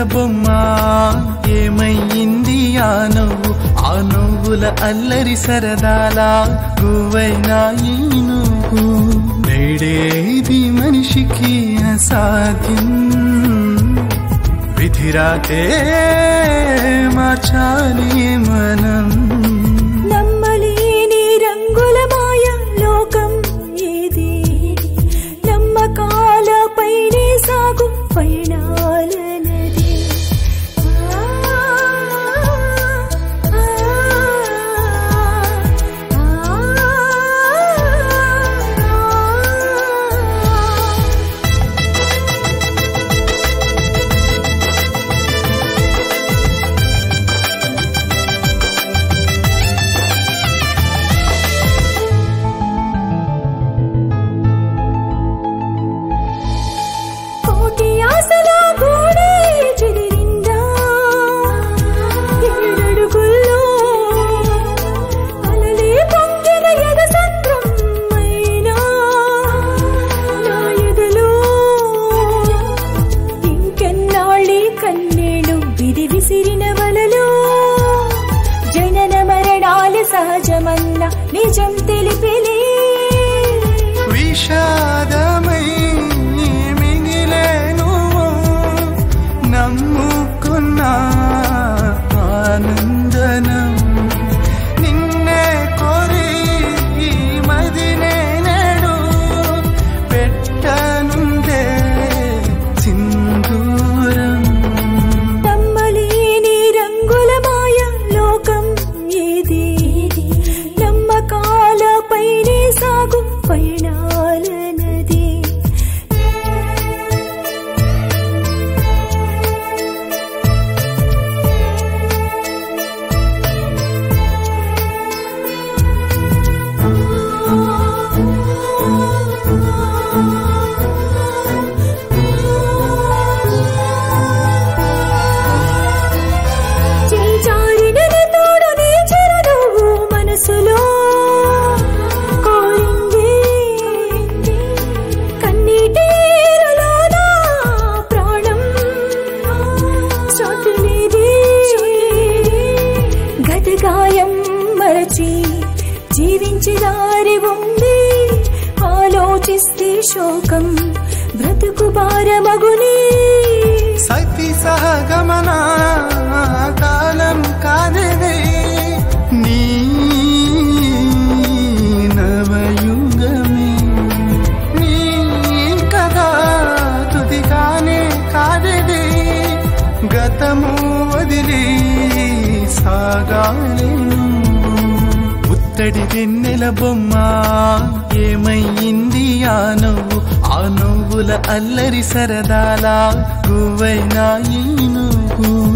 బొమ్మ ఏమయ్యింది ఆ నువ్వు ఆ నువ్వుల అల్లరి సరదాల గువైనా ఈ నువ్వు నేడేది మనిషికి అసాధ్యం విధిరాతే మార్చాలి మనం నమ్మలేని రంగుల మాయ లోకం ఏది నమ్మకాల పైనే సాగు పయనాల నది ఆ, ఆ, ఆ, ఆ. కోటి ఆశల గోడే చెదిరిందా ఏడడుగుల్లో అలలే పొంగిన ఎగసత్రం అయినా నా ఎదలో ఇంకెన్నాళ్ళీ కన్నీడు విధి విసిరిన వలలో జనన మరణాలు సహజమన్న నిజం తెలిపిలే విషాదమై మిగిలేను నమ్ముకున్న ఆనందనం నిన్నే కోరి ఈ మదినే నేడు పెట్టనుందే సింధూరం నమ్మలేని రంగుల మాయ లోకం ఏది నమ్మకాల పైనే సాగు పయనాల నది చేజారిన తోడు నీ చిరునవ్వు మనసులో కోరింది కన్నీటిలో నా ప్రాణం సోకిలేది గత గాయం మరచి జీవించి దారి ఉంది ఆలోచిస్తే శోకం బ్రతుకు భారమగునే సతి సహగమన కాలం కాదదే నీ నవయుగమే నీ కదా తుది కానే కాదదే గతము వదిలి సాగాలేను పుత్తడి వెన్నెల బొమ్మ ఏమయ్యింది ఆ నువ్వు ఆ నువ్వుల అల్లరి సరదాల గువైనా ఈ నువ్వు